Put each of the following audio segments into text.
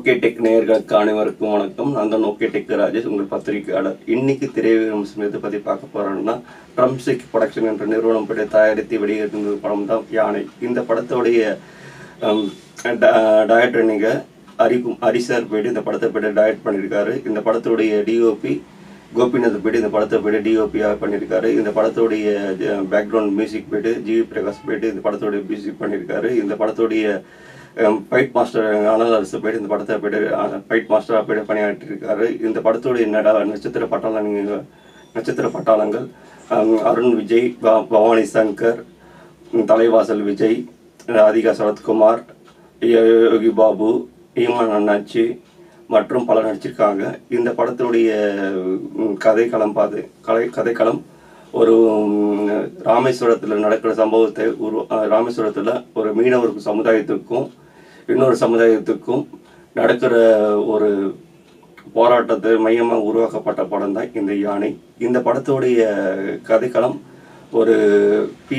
okay tech நேயர்களுக்கு அனைவருக்கும் வணக்கம் நான் தான் ஓகே டெக் ராஜேஷ் உங்கள் பத்திரிகையாளர் இன்னைக்கு திரைவிமர்சனம் எதை பற்றி பார்க்க போறோம்னா ட்ரம்சிக் ப்ரொடக்ஷன் என்ற நிறுவனம் பற்றி தயாரித்து வெளியிட்டிருந்த படம் தான் யானை இந்த படத்தோடைய டயட் நீங்கள் ஹரிக்கும் ஹரி சார் போயிட்டு இந்த படத்தை போய்ட்டு டயட் பண்ணியிருக்காரு இந்த படத்துடைய டிஓபி கோபிநாத் போயிட்டு இந்த படத்தை போயிட்டு டிஓபியாக பண்ணியிருக்காரு இந்த படத்துடைய பேக்ரவுண்ட் மியூசிக் போயிட்டு ஜிவி பிரகாஷ் போயிட்டு இந்த படத்தோடைய மியூசிக் பண்ணியிருக்காரு இந்த படத்துடைய ஃபைட் மாஸ்டர் ஆனந்த் அரசு போயிட்டு இந்த படத்தை போயிட்டு ஃபைட் மாஸ்டராக போயிட்டு பணியாற்றிருக்காரு இந்த படத்துடைய நட நட்சத்திர பட்டாளங்க நட்சத்திர பட்டாளங்கள் ஹம், அருண் விஜய் ப- பவானி சங்கர் ம், தலைவாசல் விஜய் ராதிகா சரத்குமார் யோ- யோகி பாபு ஈமான் அண்ணாச்சி மற்றும் பலர் நடிச்சிருக்காங்க இந்த படத்துடைய ம், கதைக்களம் பார்த்து கதை கதைக்களம் ஒரு ம், ராமேஸ்வரத்தில் நடக்கிற சம்பவத்தை உரு அஹ், ராமேஸ்வரத்தில் ஒரு மீனவர் சமுதாயத்துக்கும் இன்னொரு சமுதாயத்துக்கும் நடக்கிற ஒரு போராட்டத்தை மையமாக உருவாக்கப்பட்ட படம் தான் இந்த யானை இந்த படத்துடைய கதைக்களம் ஒரு பி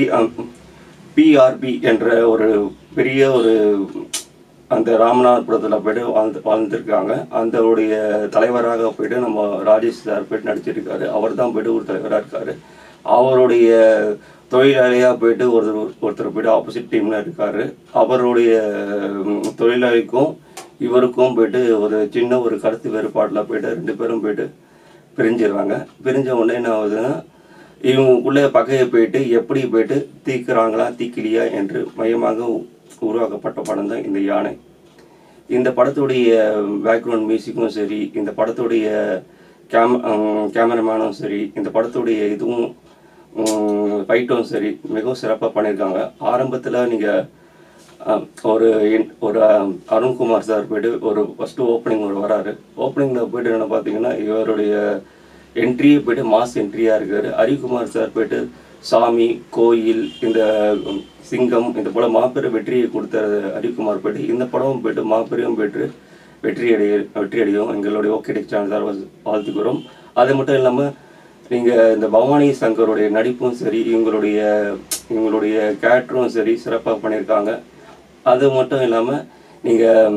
பிஆர்பி என்ற ஒரு பெரிய ஒரு அந்த ராமநாதபுரத்தில் போயிட்டு வாழ்ந்து வாழ்ந்துருக்காங்க அந்தவுடைய தலைவராக போயிட்டு நம்ம ராஜேஷ் சார் போயிட்டு நடிச்சிருக்காரு அவர் தான் போயிட்டு ஒரு தலைவராக இருக்காரு அவருடைய தொழிலாளியாக போயிட்டு ஒருத்தர் ஒருத்தர் போயிட்டு ஆப்போசிட் டீமில் இருக்காரு அவருடைய ம், தொழிலாளிக்கும் இவருக்கும் போயிட்டு ஒரு சின்ன ஒரு கருத்து வேறுபாட்டில் போயிட்டு ரெண்டு பேரும் போயிட்டு பிரிஞ்சிடுறாங்க பிரிஞ்ச உடனே என்ன ஆகுதுன்னா இவங்களுக்குள்ளே பகையை போயிட்டு எப்படி போயிட்டு தீக்குறாங்களா தீக்கிலியா என்று மையமாக உ- உருவாக்கப்பட்ட படம் தான் இந்த யானை இந்த படத்துடைய பேக்ரவுண்ட் மியூசிக்கும் சரி இந்த படத்துடைய கேம் கேமராமேனும் சரி இந்த படத்துடைய இதுவும் ஃபைட்டும் சரி மிகவும் சிறப்பாக பண்ணியிருக்காங்க ஆரம்பத்தில் நீங்கள் ஒரு in- ஒரு அஹ், அருண்குமார் சார் போயிட்டு ஒரு ஃபஸ்ட்டு ஓப்பனிங் ஒரு வராரு ஓப்பனிங்கில் போயிட்டு என்ன பார்த்தீங்கன்னா இவருடைய என்ட்ரியே போயிட்டு மாஸ் என்ட்ரியாக இருக்காரு ஹரிகுமார் சார் போயிட்டு சாமி கோயில் இந்த உம், சிங்கம் இந்த போல மாபெரும் வெற்றியை கொடுத்த ஹரிகுமார் போயிட்டு இந்த படமும் போயிட்டு மாபெரும் பெற்று வெற்றி அடைய வெற்றி அடையும் எங்களுடைய ஓகே டெக் சேனல் சார் வாழ்த்துக்கிறோம் அது மட்டும் இல்லாமல் நீங்கள் இந்த பவானி சங்கருடைய நடிப்பும் சரி இவங்களுடைய இவங்களுடைய கேரக்டரும் சரி சிறப்பாக பண்ணியிருக்காங்க அது மட்டும் இல்லாமல் நீங்கள்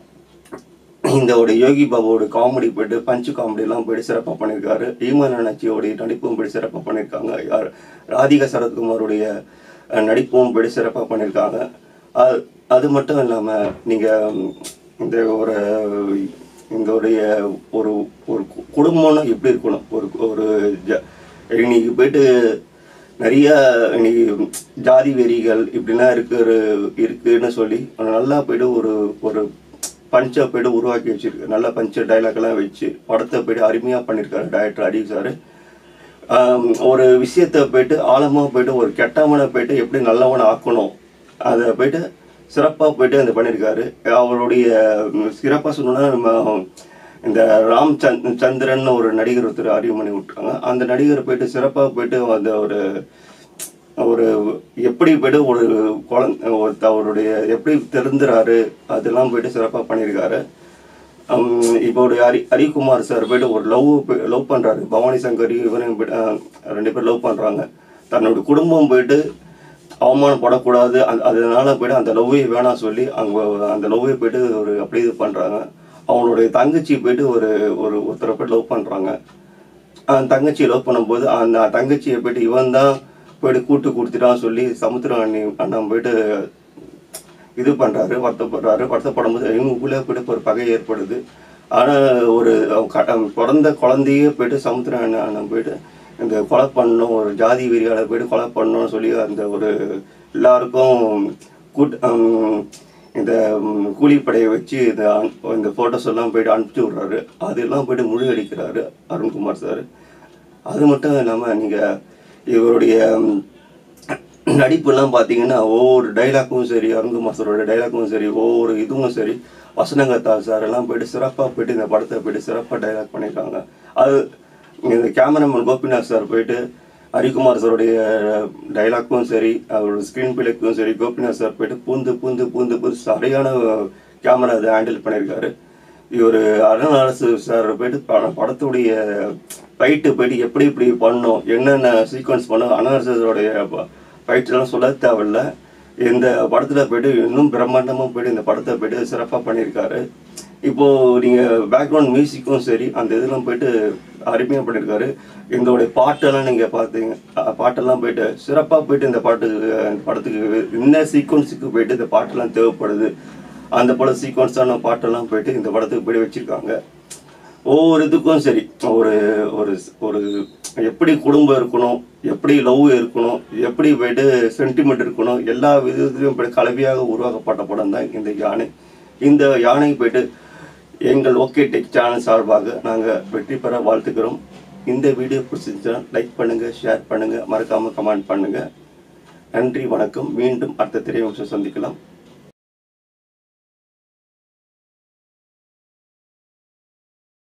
இந்த ஒரு யோகி பாபுவோட காமெடி போயிட்டு பஞ்சு காமெடிலாம் போயிட்டு சிறப்பாக பண்ணியிருக்காரு ஈமான் அண்ணாச்சியோடைய நடிப்பும் போயிட்டு சிறப்பாக பண்ணியிருக்காங்க யார் ராதிகா சரத்குமாருடைய அஹ், நடிப்பும் போயிட்டு சிறப்பாக பண்ணியிருக்காங்க அது அது மட்டும் இல்லாமல் நீங்கள் இந்த ஒரு இந்த உடைய ஒரு ஒரு கு- குடும்பம்னா எப்படி இருக்கணும் ஒரு ஒரு ஜ- இன்னைக்கு போயிட்டு நிறைய இன்னைக்கு ஜாதி வெறிகள் இப்படிலாம் இருக்கிற இருக்குன்னு சொல்லி நல்லா போயிட்டு ஒரு ஒரு பஞ்சை போயிட்டு உருவாக்கி வச்சிருக்கு நல்ல பஞ்ச டைலாக்லாம் வச்சு படத்தை போயிட்டு அருமையாக பண்ணியிருக்காரு டைரக்டர் அடி சார் ஒரு விஷயத்தை போயிட்டு ஆழமாக போயிட்டு ஒரு கெட்டவனை போயிட்டு எப்படி நல்லவனை ஆக்கணும் அதை போயிட்டு சிறப்பாக போயிட்டு அந்த பண்ணியிருக்காரு அவருடைய சிறப்பாக சொல்லணும்னா நம்ம இந்த ராம் சந்த் சந்திரன் ஒரு நடிகர் ஒருத்தர் அறிவு பண்ணி விட்டாங்க அந்த நடிகர் போயிட்டு சிறப்பாக போயிட்டு அந்த ஒரு ஒரு எப்படி போயிட்டு ஒரு குழந்தை ஒரு அவருடைய எப்படி தெரிந்துறாரு அதெல்லாம் போயிட்டு சிறப்பாக பண்ணியிருக்காரு ஹம், இப்போ ஒரு ஹரி ஹரிகுமார் சார் போயிட்டு ஒரு லவ் லவ் பண்ணுறாரு பவானி சங்கர் இவரையும் போயிட்டு அஹ், ரெண்டு பேரும் லவ் பண்ணுறாங்க தன்னோட குடும்பம் போயிட்டு அவமானப்படக்கூடாது அந்த அதனால போயிட்டு அந்த லவ்வை வேணாம் சொல்லி அங்கே அந்த லவ்வை போயிட்டு ஒரு அப்படி இது பண்ணுறாங்க அவனுடைய தங்கச்சி போயிட்டு ஒரு ஒரு ஒருத்தரை போயிட்டு லவ் பண்ணுறாங்க அந்த தங்கச்சியை லவ் பண்ணும்போது அந்த தங்கச்சியை போயிட்டு இவன் தான் போயிட்டு கூட்டு கொடுத்துட்டான்னு சொல்லி சமுத்திரம் அண்ணி அண்ணன் போயிட்டு இது பண்ணுறாரு வருத்தப்படுறாரு வருத்தப்படும்போது இவங்களுக்குள்ளே போயிட்டு ஒரு பகை ஏற்படுது ஆனால் ஒரு அவன் க- அவன் பிறந்த குழந்தையே போயிட்டு சமுத்திரம் அண்ணன் அண்ணன் போயிட்டு இந்த கொலை பண்ணணும் ஒரு ஜாதி வெறியால் போயிட்டு கொலை பண்ணணும்னு சொல்லி அந்த ஒரு எல்லாருக்கும் கூட் ஹம், இந்த ம், கூலிப்படையை வச்சு இந்த அன்- இந்த ஃபோட்டோஸ் எல்லாம் போயிட்டு அனுப்பிச்சி விட்றாரு அதெல்லாம் போயிட்டு முழுகடிக்கிறாரு அருண்குமார் சார் அது மட்டும் இல்லாமல் நீங்கள் இவருடைய ம், நடிப்புலாம் பார்த்தீங்கன்னா ஒவ்வொரு டைலாக்கும் சரி அருண்குமார் சாரோட டைலாக்கும் சரி ஒவ்வொரு இதுவும் சரி வசனங்கத்தா சார் எல்லாம் போயிட்டு சிறப்பாக போயிட்டு இந்த படத்தை போயிட்டு சிறப்பாக டைலாக் பண்ணியிருக்காங்க அது இந்த கேமராமேன் கோபிநாத் சார் போயிட்டு ஹரிகுமார் சாருடைய டைலாக்கும் சரி அவரோட ஸ்க்ரீன் பிளேக்கும் சரி கோபிநாத் சார் போயிட்டு பூந்து பூந்து பூந்து பூந்து சரியான கேமரா அதை ஹேண்டில் பண்ணியிருக்காரு இவர் அருணாரசு சார் போயிட்டு ப- படத்துடைய ஃபைட்டு போயிட்டு எப்படி இப்படி பண்ணணும் என்னென்ன சீக்வன்ஸ் பண்ணணும் அருணாரசோடைய ஃபைட்லாம் சொல்ல தேவையில்ல இந்த படத்தில் போயிட்டு இன்னும் பிரம்மாண்டமாக போயிட்டு இந்த படத்தை போயிட்டு சிறப்பாக பண்ணியிருக்காரு இப்போ நீங்கள் பேக்ரவுண்ட் மியூசிக்கும் சரி அந்த இதெல்லாம் போயிட்டு அருமையாக பண்ணியிருக்காரு எங்களுடைய பாட்டெல்லாம் நீங்கள் பார்த்தீங்க அஹ் பாட்டெல்லாம் போயிட்டு சிறப்பாக போயிட்டு இந்த பாட்டு அஹ் இந்த படத்துக்கு என்ன சீக்வன்ஸுக்கு போயிட்டு இந்த பாட்டெல்லாம் தேவைப்படுது அந்த பல சீக்வன்ஸான பாட்டெல்லாம் போயிட்டு இந்த படத்துக்கு போயிட்டு வச்சுருக்காங்க ஒவ்வொரு இதுக்கும் சரி ஒரு ஒரு ஒரு எப்படி குடும்பம் இருக்கணும் எப்படி லவ் இருக்கணும் எப்படி போயிட்டு சென்டிமெண்ட் இருக்கணும் எல்லா விதத்திலும் போய் கலவையாக உருவாக்கப்பட்ட படம் தான் இந்த யானை இந்த யானை போயிட்டு எங்கள் ஓகே டெக் சேனல் சார்பாக நாங்கள் வெற்றி பெற வாழ்த்துக்கிறோம் இந்த வீடியோ பிடிச்சிருந்துச்சுன்னா லைக் பண்ணுங்கள் ஷேர் பண்ணுங்கள் மறக்காமல் கமெண்ட் பண்ணுங்கள் நன்றி வணக்கம் மீண்டும் அடுத்த திரையம்சம் சந்திக்கலாம்